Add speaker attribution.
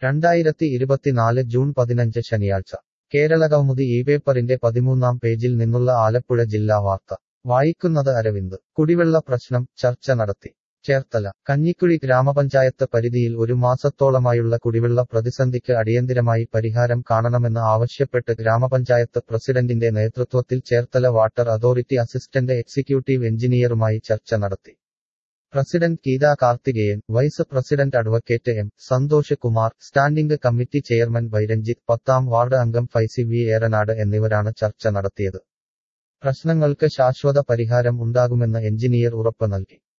Speaker 1: രണ്ടായിരത്തി ഇരുപത്തിനാല് ജൂൺ പതിനഞ്ച് ശനിയാഴ്ച കേരളകൗമുദി ഈ പേപ്പറിന്റെ പതിമൂന്നാം പേജിൽ നിന്നുള്ള ആലപ്പുഴ ജില്ലാ വാർത്ത വായിക്കുന്നത് അരവിന്ദ് കുടിവെള്ള പ്രശ്നം ചർച്ച നടത്തി ചേർത്തല കഞ്ഞിക്കുഴി ഗ്രാമപഞ്ചായത്ത് പരിധിയിൽ ഒരു മാസത്തോളമായുള്ള കുടിവെള്ള പ്രതിസന്ധിക്ക് അടിയന്തിരമായി പരിഹാരം കാണണമെന്ന് ആവശ്യപ്പെട്ട് ഗ്രാമപഞ്ചായത്ത് പ്രസിഡന്റിന്റെ നേതൃത്വത്തിൽ Cherthala water authority assistant executive എഞ്ചിനീയറുമായി ചർച്ച നടത്തി president Geetha Karthikeyan vice president advocate M Santhosh Kumar standing committee chairman ബൈരഞ്ജിത്ത് പത്താം വാർഡ് അംഗം ഫൈസി വി ഏറനാട് എന്നിവരാണ് ചർച്ച നടത്തിയത് പ്രശ്നങ്ങൾക്ക് ശാശ്വത പരിഹാരം ഉണ്ടാകുമെന്ന് എഞ്ചിനീയർ ഉറപ്പ് നൽകി